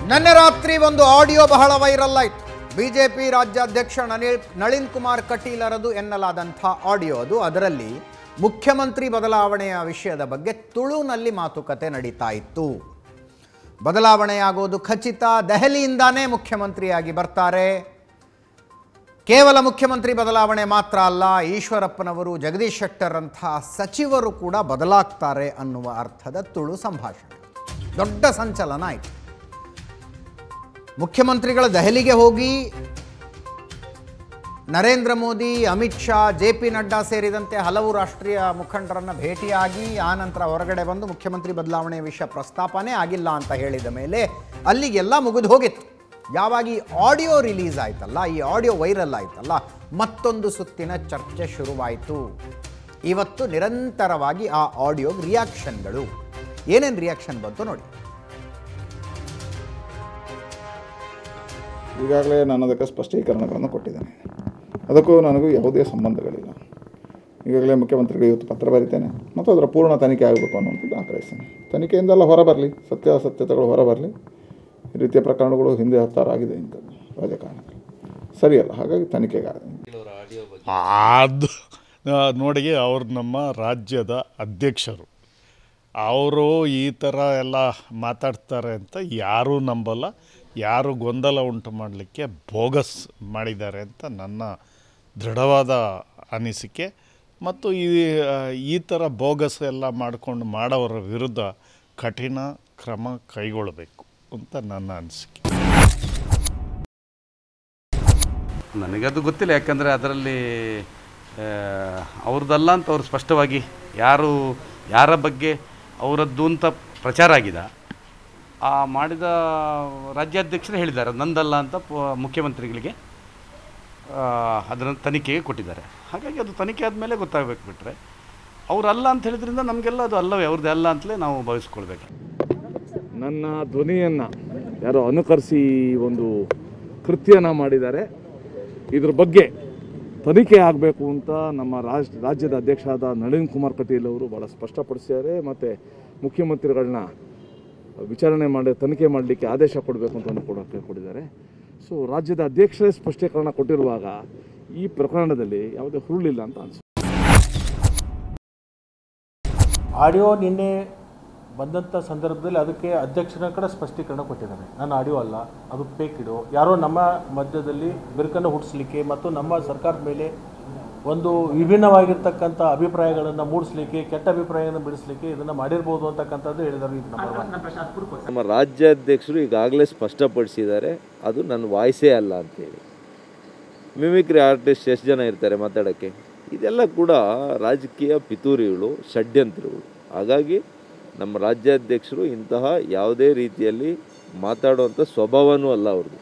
ನಿನ್ನೆ ರಾತ್ರಿ ಒಂದು ಆಡಿಯೋ ಬಹಳ ವೈರಲ್ ಆಯಿತು ಬಿಜೆಪಿ ರಾಜ್ಯಾಧ್ಯಕ್ಷ ನಳಿನ್ ನಳಿನ್ ಕುಮಾರ್ ಕಟೀಲರದು ಎನ್ನಲಾದಂಥ ಆಡಿಯೋ ಅದು ಅದರಲ್ಲಿ ಮುಖ್ಯಮಂತ್ರಿ ಬದಲಾವಣೆಯ ವಿಷಯದ ಬಗ್ಗೆ ತುಳುನಲ್ಲಿ ಮಾತುಕತೆ ನಡೀತಾ ಇತ್ತು ಬದಲಾವಣೆಯಾಗೋದು ಖಚಿತ ದೆಹಲಿಯಿಂದಾನೇ ಮುಖ್ಯಮಂತ್ರಿಯಾಗಿ ಬರ್ತಾರೆ ಕೇವಲ ಮುಖ್ಯಮಂತ್ರಿ ಬದಲಾವಣೆ ಮಾತ್ರ ಅಲ್ಲ ಈಶ್ವರಪ್ಪನವರು ಜಗದೀಶ್ ಶೆಟ್ಟರ್ ಅಂತಹ ಸಚಿವರು ಕೂಡ ಬದಲಾಗ್ತಾರೆ ಅನ್ನುವ ಅರ್ಥದ ತುಳು ಸಂಭಾಷಣೆ ದೊಡ್ಡ ಸಂಚಲನ ಆಯಿತು ಮುಖ್ಯಮಂತ್ರಿಗಳು ದೆಹಲಿಗೆ ಹೋಗಿ ನರೇಂದ್ರ ಮೋದಿ ಅಮಿತ್ ಶಾ ಜೆ ಪಿ ನಡ್ಡಾ ಸೇರಿದಂತೆ ಹಲವು ರಾಷ್ಟ್ರೀಯ ಮುಖಂಡರನ್ನು ಭೇಟಿಯಾಗಿ ಆ ನಂತರ ಹೊರಗಡೆ ಬಂದು ಮುಖ್ಯಮಂತ್ರಿ ಬದಲಾವಣೆ ವಿಷಯ ಪ್ರಸ್ತಾಪನೇ ಆಗಿಲ್ಲ ಅಂತ ಹೇಳಿದ ಮೇಲೆ ಅಲ್ಲಿಗೆಲ್ಲ ಮುಗಿದು ಹೋಗಿತ್ತು ಯಾವಾಗ ಈ ಆಡಿಯೋ ರಿಲೀಸ್ ಆಯ್ತಲ್ಲ ಈ ಆಡಿಯೋ ವೈರಲ್ ಆಯ್ತಲ್ಲ ಮತ್ತೊಂದು ಸುತ್ತಿನ ಚರ್ಚೆ ಶುರುವಾಯಿತು ಇವತ್ತು ನಿರಂತರವಾಗಿ ಆ ಆಡಿಯೋಗೆ ರಿಯಾಕ್ಷನ್ಗಳು ಏನೇನು ರಿಯಾಕ್ಷನ್ ಬಂತು ನೋಡಿ ಈಗಾಗಲೇ ನಾನು ಅದಕ್ಕೆ ಸ್ಪಷ್ಟೀಕರಣಗಳನ್ನು ಕೊಟ್ಟಿದ್ದೇನೆ ಅದಕ್ಕೂ ನನಗೂ ಯಾವುದೇ ಸಂಬಂಧಗಳಿಲ್ಲ ಈಗಾಗಲೇ ಮುಖ್ಯಮಂತ್ರಿಗಳು ಇವತ್ತು ಪತ್ರ ಬರಿತೇನೆ ಮತ್ತು ಅದರ ಪೂರ್ಣ ತನಿಖೆ ಆಗಬೇಕು ಅನ್ನುವಂಥದ್ದು ಆಗ್ರಹಿಸ್ತೇನೆ ತನಿಖೆಯಿಂದೆಲ್ಲ ಹೊರಬರಲಿ ಸತ್ಯಾಸತ್ಯತೆಗಳು ಹೊರಬರಲಿ ಈ ರೀತಿಯ ಪ್ರಕರಣಗಳು ಹಿಂದೆ ಹತ್ತಾರಾಗಿದೆ ಇಂಥದ್ದು ರಾಜಕಾರಣದಲ್ಲಿ ಸರಿಯಲ್ಲ ಹಾಗಾಗಿ ತನಿಖೆಗೆ ಅದು ಆ, ನೋಡಿ ಅವ್ರು ನಮ್ಮ ರಾಜ್ಯದ ಅಧ್ಯಕ್ಷರು ಅವರು ಈ ಥರ ಎಲ್ಲ ಮಾತಾಡ್ತಾರೆ ಅಂತ ಯಾರೂ ನಂಬಲ್ಲ ಯಾರು ಗೊಂದಲ ಉಂಟು ಮಾಡಲಿಕ್ಕೆ ಬೋಗಸ್ ಮಾಡಿದ್ದಾರೆ ಅಂತ ನನ್ನ ದೃಢವಾದ ಅನಿಸಿಕೆ ಮತ್ತು ಈ ಆ, ಈ ಥರ ಬೋಗಸ್ ಎಲ್ಲ ಮಾಡಿಕೊಂಡು ಮಾಡೋರ ವಿರುದ್ಧ ಕಠಿಣ ಕ್ರಮ ಕೈಗೊಳ್ಳಬೇಕು ಅಂತ ನನ್ನ ಅನಿಸಿಕೆ ನನಗದು ಗೊತ್ತಿಲ್ಲ ಯಾಕಂದರೆ ಅದರಲ್ಲಿ ಅವ್ರದ್ದಲ್ಲ ಅಂತ ಅವ್ರು ಸ್ಪಷ್ಟವಾಗಿ ಯಾರು ಯಾರ ಬಗ್ಗೆ ಅವರದ್ದು ಅಂತ ಪ್ರಚಾರ ಆಗಿದೆ ಆ ಮಾಡಿದ ರಾಜ್ಯಾಧ್ಯಕ್ಷರೇ ಹೇಳಿದ್ದಾರೆ ಅದು ನಂದಲ್ಲ ಅಂತ ಪ- ಮುಖ್ಯಮಂತ್ರಿಗಳಿಗೆ ಆ, ಅದನ್ನು ತನಿಖೆಗೆ ಕೊಟ್ಟಿದ್ದಾರೆ ಹಾಗಾಗಿ ಅದು ತನಿಖೆ ಆದಮೇಲೆ ಗೊತ್ತಾಗಬೇಕು ಬಿಟ್ಟರೆ ಅವರಲ್ಲ ಅಂತ ಹೇಳಿದ್ರಿಂದ ನಮಗೆಲ್ಲ ಅದು ಅಲ್ಲವೇ ಅವ್ರದ್ದು ಅಲ್ಲ ಅಂತಲೇ ನಾವು ಭಾವಿಸ್ಕೊಳ್ಬೇಕು ನನ್ನ ಧ್ವನಿಯನ್ನು ಯಾರೋ ಅನುಕರಿಸಿ ಒಂದು ಕೃತ್ಯನ ಮಾಡಿದ್ದಾರೆ ಇದ್ರ ಬಗ್ಗೆ ತನಿಖೆ ಆಗಬೇಕು ಅಂತ ನಮ್ಮ ರಾಜ್ ರಾಜ್ಯದ ಅಧ್ಯಕ್ಷರಾದ ನಳಿನ್ ಕುಮಾರ್ ಕಟೀಲ್ ಅವರು ಭಾಳ ಸ್ಪಷ್ಟಪಡಿಸಿದ್ದಾರೆ ಮತ್ತು ಮುಖ್ಯಮಂತ್ರಿಗಳನ್ನ ವಿಚಾರಣೆ ಮಾಡಿ ತನಿಖೆ ಮಾಡಲಿಕ್ಕೆ ಆದೇಶ ಕೊಡಬೇಕು ಅಂತ ಕೂಡ ಕೇಳ್ಕೊಂಡಿದ್ದಾರೆ ಸೊ ರಾಜ್ಯದ ಅಧ್ಯಕ್ಷರೇ ಸ್ಪಷ್ಟೀಕರಣ ಕೊಟ್ಟಿರುವಾಗ ಈ ಪ್ರಕರಣದಲ್ಲಿ ಯಾವುದೇ ಹುರುಳಿಲ್ಲ ಅಂತ ಅನಿಸುತ್ತೆ ಆಡಿಯೋ ನಿನ್ನೆ ಬಂದಂಥ ಸಂದರ್ಭದಲ್ಲಿ ಅದಕ್ಕೆ ಅಧ್ಯಕ್ಷರ ಕಡೆ ಸ್ಪಷ್ಟೀಕರಣ ಕೊಟ್ಟಿದ್ದಾರೆ ನಾನು ಆಡಿಯೋ ಅಲ್ಲ ಅದು ಫೇಕ್ ಇಡು ಯಾರೋ ನಮ್ಮ ಮಧ್ಯದಲ್ಲಿ ಬಿರುಕನ್ನು ಹುಟ್ಟಿಸ್ಲಿಕ್ಕೆ ಮತ್ತು ನಮ್ಮ ಸರ್ಕಾರದ ಮೇಲೆ ಒಂದು ವಿಭಿನ್ನವಾಗಿರ್ತಕ್ಕಂಥ ಅಭಿಪ್ರಾಯಗಳನ್ನು ಮೂಡಿಸ್ಲಿಕ್ಕೆ ಕೆಟ್ಟ ಅಭಿಪ್ರಾಯಗಳನ್ನು ಬಿಡಿಸ್ಲಿಕ್ಕೆ ಇದನ್ನು ಮಾಡಿರ್ಬೋದು ಅಂತಕ್ಕಂಥದ್ದು ಹೇಳಿದರು ಇದು ನಮ್ಮ ನಮ್ಮ ರಾಜ್ಯಾಧ್ಯಕ್ಷರು ಈಗಾಗಲೇ ಸ್ಪಷ್ಟಪಡಿಸಿದ್ದಾರೆ ಅದು ನನ್ನ ವಾಯ್ಸೇ ಅಲ್ಲ ಅಂತೇಳಿ ಮಿಮಿಕ್ರಿ ಆರ್ಟಿಸ್ಟ್ ಎಷ್ಟು ಜನ ಇರ್ತಾರೆ ಮಾತಾಡೋಕ್ಕೆ ಇದೆಲ್ಲ ಕೂಡ ರಾಜಕೀಯ ಪಿತೂರಿಗಳು ಷಡ್ಯಂತ್ರಗಳು ಹಾಗಾಗಿ ನಮ್ಮ ರಾಜ್ಯಾಧ್ಯಕ್ಷರು ಇಂತಹ ಯಾವುದೇ ರೀತಿಯಲ್ಲಿ ಮಾತಾಡುವಂಥ ಸ್ವಭಾವನೂ ಅಲ್ಲ ಅವ್ರದ್ದು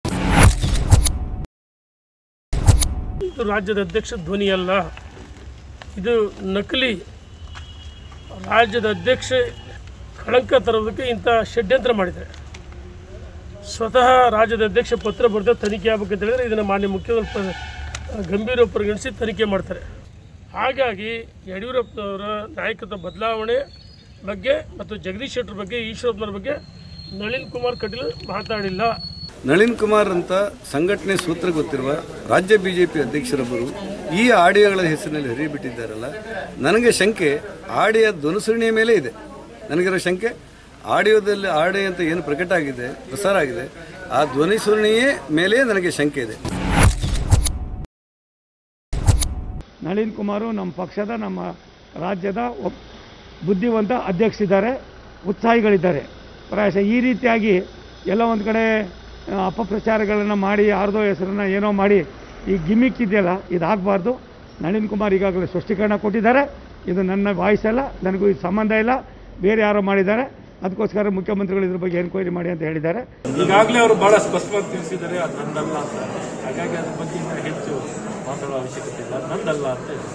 ಇದು ರಾಜ್ಯದ ಅಧ್ಯಕ್ಷ ಧ್ವನಿ ಅಲ್ಲ ಇದು ನಕಲಿ ರಾಜ್ಯದ ಅಧ್ಯಕ್ಷ ಕಳಂಕ ತರೋದಕ್ಕೆ ಇಂಥ ಷಡ್ಯಂತ್ರ ಮಾಡಿದ್ದಾರೆ ಸ್ವತಃ ರಾಜ್ಯದ ಅಧ್ಯಕ್ಷ ಪತ್ರ ಬರೆದ ತನಿಖೆ ಆಗ್ಬೇಕಂತ ಹೇಳಿದ್ರೆ ಇದನ್ನು ಮಾನ್ಯ ಮುಖ್ಯಮಂತ್ರಿ ಪ- ಗಂಭೀರ ಪರಿಗಣಿಸಿ ತನಿಖೆ ಮಾಡ್ತಾರೆ ಹಾಗಾಗಿ ಯಡಿಯೂರಪ್ಪನವರ ನಾಯಕತ್ವ ಬದಲಾವಣೆ ಬಗ್ಗೆ ಮತ್ತು ಜಗದೀಶ್ ಶೆಟ್ಟರ್ ಬಗ್ಗೆ ಈಶ್ವರಪ್ಪನವ್ರ ಬಗ್ಗೆ ನಳಿನ್ ಕುಮಾರ್ ಕಟೀಲ್ ಮಾತಾಡಿಲ್ಲ ನಳಿನ್ ಕುಮಾರ್ ಅಂತ ಸಂಘಟನೆ ಸೂತ್ರ ಗೊತ್ತಿರುವ ರಾಜ್ಯ ಬಿಜೆಪಿ ಅಧ್ಯಕ್ಷರೊಬ್ಬರು ಈ ಆಡಿಯೋಗಳ ಹೆಸರಿನಲ್ಲಿ ಹರಿಬಿಟ್ಟಿದ್ದಾರಲ್ಲ ನನಗೆ ಶಂಕೆ ಆಡಿಯೋ ಧ್ವನುಸುಣಿಯ ಮೇಲೆ ಇದೆ ನನಗಿರೋ ಶಂಕೆ ಆಡಿಯೋದಲ್ಲಿ ಆಡಿಯೋ ಅಂತ ಏನು ಪ್ರಕಟ ಆಗಿದೆ ಪ್ರಸಾರ ಆಗಿದೆ ಆ ಧ್ವನಿಸುಣಿಯೇ ಮೇಲೆ ನನಗೆ ಶಂಕೆ ಇದೆ ನಳಿನ್ ಕುಮಾರು ನಮ್ಮ ಪಕ್ಷದ ನಮ್ಮ ರಾಜ್ಯದ ಒಬ್ ಬುದ್ಧಿವಂತ ಅಧ್ಯಕ್ಷರಿದ್ದಾರೆ ಉತ್ಸಾಹಿಗಳಿದ್ದಾರೆ ಪ್ರಾಯಶಃ ಈ ರೀತಿಯಾಗಿ ಎಲ್ಲ ಒಂದು ಕಡೆ ಆ, ಅಪಪ್ರಚಾರಗಳನ್ನು ಮಾಡಿ ಯಾರ್ದೋ ಹೆಸರನ್ನು ಏನೋ ಮಾಡಿ ಈ ಗಿಮಿಕ್ ಇದೆಯಲ್ಲ ಇದಾಗಬಾರ್ದು ನಳಿನ್ ಕುಮಾರ್ ಈಗಾಗಲೇ ಸ್ಪಷ್ಟೀಕರಣ ಕೊಟ್ಟಿದ್ದಾರೆ ಇದು ನನ್ನ ವಾಯ್ಸ್ ಅಲ್ಲ ನನಗೂ ಇದು ಸಂಬಂಧ ಇಲ್ಲ ಬೇರೆ ಯಾರೋ ಮಾಡಿದ್ದಾರೆ ಅದಕ್ಕೋಸ್ಕರ ಮುಖ್ಯಮಂತ್ರಿಗಳು ಇದ್ರ ಬಗ್ಗೆ ಎನ್ಕ್ವೈರಿ ಮಾಡಿ ಅಂತ ಹೇಳಿದ್ದಾರೆ ಈಗಾಗಲೇ ಅವರು ಬಹಳ ಸ್ಪಷ್ಟವಾಗಿ ತಿಳಿಸಿದ್ದಾರೆ ಅದು ನಂದಲ್ಲ ಅಂತ ಹಾಗಾಗಿ ಅದ್ರ ಬಗ್ಗೆ ಇನ್ನು ಹೆಚ್ಚು ಮಾತಾಡುವ ಅವಶ್ಯಕತೆ ಇಲ್ಲ ನಂದಲ್ಲ ಅಂತ ಹೇಳಿ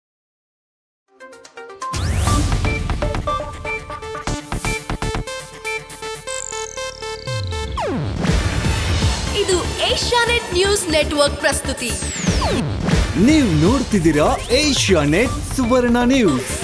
ಇದು ಏಷ್ಯಾನೆಟ್ ನ್ಯೂಸ್ ನೆಟ್ವರ್ಕ್ ಪ್ರಸ್ತುತಿ ನೀವು ನೋಡ್ತಿದ್ದೀರಾ ಏಷ್ಯಾ ನೆಟ್ ಸುವರ್ಣ ನ್ಯೂಸ್